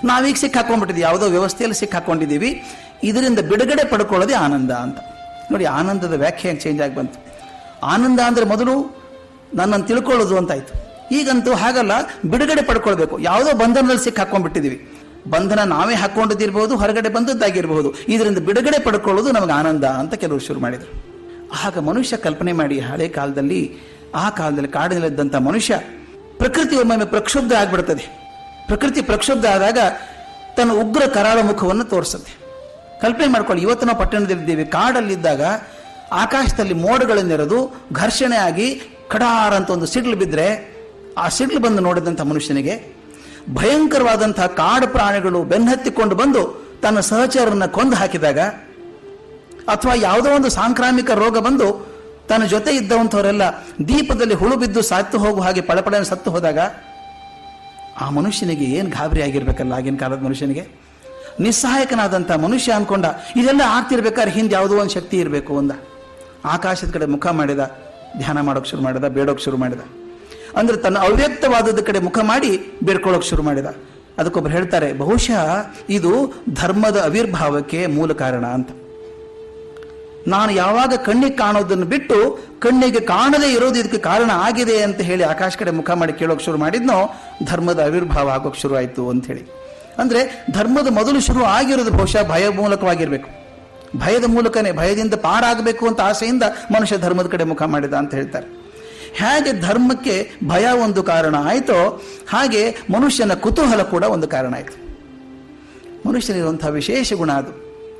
ನಾವೀಗ ಸಿಕ್ಕಾಕೊಂಡ್ಬಿಟ್ಟಿದ್ವಿ ಯಾವುದೋ ವ್ಯವಸ್ಥೆಯಲ್ಲಿ ಸಿಕ್ಕಾಕೊಂಡಿದ್ದೀವಿ ಇದರಿಂದ ಬಿಡುಗಡೆ ಪಡ್ಕೊಳ್ಳೋದೇ ಆನಂದ ಅಂತ ನೋಡಿ ಆನಂದದ ವ್ಯಾಖ್ಯೆ ಹೆಂಗೆ ಚೇಂಜ್ ಆಗಿ ಬಂತು ಆನಂದ ಅಂದ್ರೆ ಮೊದಲು ನನ್ನನ್ನು ತಿಳ್ಕೊಳ್ಳೋದು ಅಂತಾಯ್ತು ಈಗಂತೂ ಹಾಗಲ್ಲ ಬಿಡುಗಡೆ ಪಡ್ಕೊಳ್ಬೇಕು ಯಾವುದೋ ಬಂಧನದಲ್ಲಿ ಸಿಕ್ಕಾಕೊಂಡ್ಬಿಟ್ಟಿದ್ದೀವಿ ಬಂಧನ ನಾವೇ ಹಾಕೊಂಡಿದ್ದಿರ್ಬೋದು ಹೊರಗಡೆ ಬಂದದ್ದಾಗಿರ್ಬೋದು ಇದರಿಂದ ಬಿಡುಗಡೆ ಪಡ್ಕೊಳ್ಳೋದು ನಮಗೆ ಆನಂದ ಅಂತ ಕೆಲವರು ಶುರು ಮಾಡಿದರು ಆಗ ಮನುಷ್ಯ ಕಲ್ಪನೆ ಮಾಡಿ ಹಳೆ ಕಾಲದಲ್ಲಿ ಆ ಕಾಲದಲ್ಲಿ ಕಾಡಿನಲ್ಲಿದ್ದಂಥ ಮನುಷ್ಯ ಪ್ರಕೃತಿ ಒಮ್ಮೊಮ್ಮೆ ಪ್ರಕ್ಷುಬ್ಧ ಆಗ್ಬಿಡ್ತದೆ ಪ್ರಕೃತಿ ಪ್ರಕ್ಷುಬ್ಧ ಆದಾಗ ತನ್ನ ಉಗ್ರ ಕರಾಳ ಮುಖವನ್ನು ತೋರಿಸುತ್ತೆ ಕಲ್ಪನೆ ಮಾಡ್ಕೊಳ್ಳಿ ಇವತ್ತು ನಾವು ಪಟ್ಟಣದಲ್ಲಿದ್ದೇವೆ ಕಾಡಲ್ಲಿದ್ದಾಗ ಆಕಾಶದಲ್ಲಿ ಮೋಡಗಳು ನೆರೆದು ಘರ್ಷಣೆ ಆಗಿ ಕಡಾರ ಅಂತ ಒಂದು ಸಿಡ್ಲು ಬಿದ್ದರೆ ಆ ಸಿಡ್ಲು ಬಂದು ನೋಡಿದಂಥ ಮನುಷ್ಯನಿಗೆ ಭಯಂಕರವಾದಂತಹ ಕಾಡು ಪ್ರಾಣಿಗಳು ಬೆನ್ನಹತ್ತಿಕೊಂಡು ಬಂದು ತನ್ನ ಸಹಚರನ್ನ ಕೊಂದು ಹಾಕಿದಾಗ ಅಥವಾ ಯಾವುದೋ ಒಂದು ಸಾಂಕ್ರಾಮಿಕ ರೋಗ ಬಂದು ತನ್ನ ಜೊತೆ ಇದ್ದವಂಥವರೆಲ್ಲ ದೀಪದಲ್ಲಿ ಹುಳು ಬಿದ್ದು ಸತ್ತು ಹೋಗುವ ಹಾಗೆ ಪಳಪಳ ಸತ್ತು ಹೋದಾಗ ಆ ಮನುಷ್ಯನಿಗೆ ಏನು ಗಾಬರಿ ಆಗಿರ್ಬೇಕಲ್ಲ ಆಗಿನ ಕಾಲದ ಮನುಷ್ಯನಿಗೆ ನಿಸ್ಸಹಾಯಕನಾದಂಥ ಮನುಷ್ಯ ಅನ್ಕೊಂಡ ಇದೆಲ್ಲ ಆಗ್ತಿರ್ಬೇಕಾದ್ರೆ ಹಿಂದೆ ಯಾವುದೋ ಒಂದು ಶಕ್ತಿ ಇರಬೇಕು ಅಂದ ಆಕಾಶದ ಕಡೆ ಮುಖ ಮಾಡಿದ ಧ್ಯಾನ ಮಾಡೋಕೆ ಶುರು ಮಾಡಿದ ಬೇಡೋಕೆ ಶುರು ಮಾಡಿದ ಅಂದ್ರೆ ತನ್ನ ಅವ್ಯಕ್ತವಾದದ ಕಡೆ ಮುಖ ಮಾಡಿ ಬೇಡ್ಕೊಳ್ಳೋಕೆ ಶುರು ಮಾಡಿದ ಅದಕ್ಕೊಬ್ರು ಹೇಳ್ತಾರೆ ಬಹುಶಃ ಇದು ಧರ್ಮದ ಅವಿರ್ಭಾವಕ್ಕೆ ಮೂಲ ಕಾರಣ ಅಂತ ನಾನು ಯಾವಾಗ ಕಣ್ಣಿಗೆ ಕಾಣೋದನ್ನು ಬಿಟ್ಟು ಕಣ್ಣಿಗೆ ಕಾಣದೇ ಇರೋದು ಇದಕ್ಕೆ ಕಾರಣ ಆಗಿದೆ ಅಂತ ಹೇಳಿ ಆಕಾಶ ಕಡೆ ಮುಖ ಮಾಡಿ ಕೇಳೋಕೆ ಶುರು ಮಾಡಿದ್ನೋ ಧರ್ಮದ ಆವಿರ್ಭಾವ ಆಗೋಕೆ ಶುರು ಆಯಿತು ಅಂತ ಹೇಳಿ ಅಂದ್ರೆ ಧರ್ಮದ ಮೊದಲು ಶುರು ಆಗಿರೋದು ಬಹುಶಃ ಭಯ ಮೂಲಕವಾಗಿರ್ಬೇಕು ಭಯದ ಮೂಲಕನೇ ಭಯದಿಂದ ಪಾರಾಗಬೇಕು ಅಂತ ಆಸೆಯಿಂದ ಮನುಷ್ಯ ಧರ್ಮದ ಕಡೆ ಮುಖ ಮಾಡಿದ ಅಂತ ಹೇಳ್ತಾರೆ ಹೇಗೆ ಧರ್ಮಕ್ಕೆ ಭಯ ಒಂದು ಕಾರಣ ಆಯಿತೋ ಹಾಗೆ ಮನುಷ್ಯನ ಕುತೂಹಲ ಕೂಡ ಒಂದು ಕಾರಣ ಆಯಿತು ಮನುಷ್ಯನಿರುವಂತಹ ವಿಶೇಷ ಗುಣ ಅದು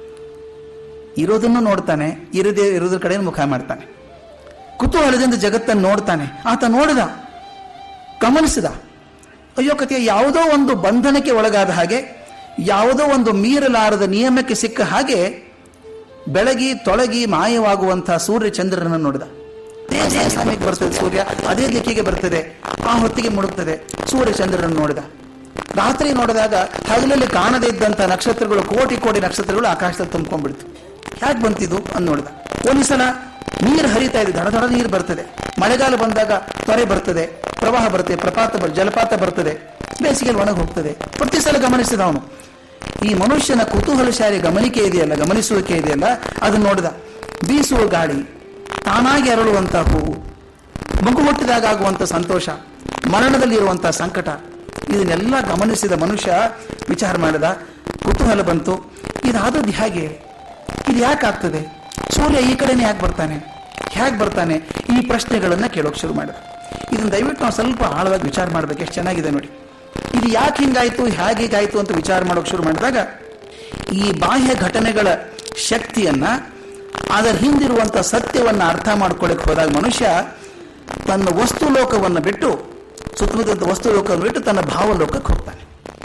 ಇರೋದನ್ನು ನೋಡ್ತಾನೆ ಇರದೇ ಇರೋದ್ರ ಕಡೆ ಮುಖ ಮಾಡ್ತಾನೆ ಕುತೂಹಲದಿಂದ ಜಗತ್ತನ್ನು ನೋಡ್ತಾನೆ ಆತ ನೋಡಿದ ಗಮನಿಸಿದ ಅಯ್ಯೋ ಕಥೆಯ ಯಾವುದೋ ಒಂದು ಬಂಧನಕ್ಕೆ ಒಳಗಾದ ಹಾಗೆ ಯಾವುದೋ ಒಂದು ಮೀರಲಾರದ ನಿಯಮಕ್ಕೆ ಸಿಕ್ಕ ಹಾಗೆ ಬೆಳಗಿ ತೊಳಗಿ ಮಾಯವಾಗುವಂತಹ ಸೂರ್ಯ ಚಂದ್ರನನ್ನು ನೋಡಿದ ಅದೇ ಸಮಯಕ್ಕೆ ಬರ್ತದೆ ಸೂರ್ಯ ಅದೇ ದಿಕ್ಕಿಗೆ ಬರ್ತದೆ ಆ ಹೊತ್ತಿಗೆ ಮುಳುಗ್ತದೆ ಸೂರ್ಯ ಚಂದ್ರನನ್ನು ನೋಡಿದ ರಾತ್ರಿ ನೋಡಿದಾಗ ಹಗಲಲ್ಲಿ ಕಾಣದೇ ಇದ್ದಂಥ ನಕ್ಷತ್ರಗಳು ಕೋಟಿ ಕೋಟಿ ನಕ್ಷತ್ರಗಳು ಆಕಾಶದಲ್ಲಿ ತುಂಬ್ಕೊಂಡ್ಬಿಡ್ತು ಯಾಕೆ ಬಂತಿದ್ದು ಅಂತ ನೋಡಿದ ಒಂದು ಸಲ ನೀರು ಹರಿತಾ ಇದೆ ದಡ ದಡ ನೀರು ಬರ್ತದೆ ಮಳೆಗಾಲ ಬಂದಾಗ ತೊರೆ ಬರ್ತದೆ ಪ್ರವಾಹ ಬರ್ತದೆ ಪ್ರಪಾತ ಬರ್ ಜಲಪಾತ ಬರ್ತದೆ ಬೇಸಿಗೆಯಲ್ಲಿ ಒಣಗಿ ಹೋಗ್ತದೆ ಪ್ರತಿ ಸಲ ಗಮನಿಸಿದ ಅವನು ಈ ಮನುಷ್ಯನ ಕುತೂಹಲಶಾಲಿ ಗಮನಿಕೆ ಇದೆಯಲ್ಲ ಗಮನಿಸುವಿಕೆ ಇದೆಯಲ್ಲ ಅದನ್ನು ನೋಡಿದ ಬೀಸುವ ಗಾಳಿ ತಾನಾಗಿ ಅರಳುವಂತಹ ಹೂವು ಮಗು ಹುಟ್ಟಿದಾಗ ಆಗುವಂಥ ಸಂತೋಷ ಮರಣದಲ್ಲಿರುವಂತಹ ಸಂಕಟ ಇದನ್ನೆಲ್ಲ ಗಮನಿಸಿದ ಮನುಷ್ಯ ವಿಚಾರ ಮಾಡಿದ ಕುತೂಹಲ ಬಂತು ಇದಾದದ್ದು ಹೇಗೆ ಇದು ಯಾಕೆ ಆಗ್ತದೆ ಸೂರ್ಯ ಈ ಕಡೆನೇ ಯಾಕೆ ಬರ್ತಾನೆ ಹೇಗೆ ಬರ್ತಾನೆ ಈ ಪ್ರಶ್ನೆಗಳನ್ನ ಕೇಳೋಕೆ ಶುರು ಮಾಡಿದ ಇದನ್ನ ದಯವಿಟ್ಟು ನಾವು ಸ್ವಲ್ಪ ಆಳವಾಗಿ ವಿಚಾರ ಮಾಡ್ಬೇಕು ಎಷ್ಟು ಚೆನ್ನಾಗಿದೆ ನೋಡಿ ಇದು ಯಾಕೆ ಹಿಂಗಾಯ್ತು ಹೇಗೆ ಹೀಗಾಯ್ತು ಅಂತ ವಿಚಾರ ಮಾಡೋಕೆ ಶುರು ಮಾಡಿದಾಗ ಈ ಬಾಹ್ಯ ಘಟನೆಗಳ ಶಕ್ತಿಯನ್ನ ಅದರ ಹಿಂದಿರುವಂತ ಸತ್ಯವನ್ನ ಅರ್ಥ ಮಾಡ್ಕೊಳ್ಳಿಕ್ಕೆ ಹೋದಾಗ ಮನುಷ್ಯ ತನ್ನ ವಸ್ತು ಲೋಕವನ್ನು ಬಿಟ್ಟು ಸುತ್ತಮುತ್ತ ವಸ್ತು ಲೋಕವನ್ನು ಬಿಟ್ಟು ತನ್ನ ಭಾವಲೋಕಕ್ಕೆ ಹೋಗ್ತಾನೆ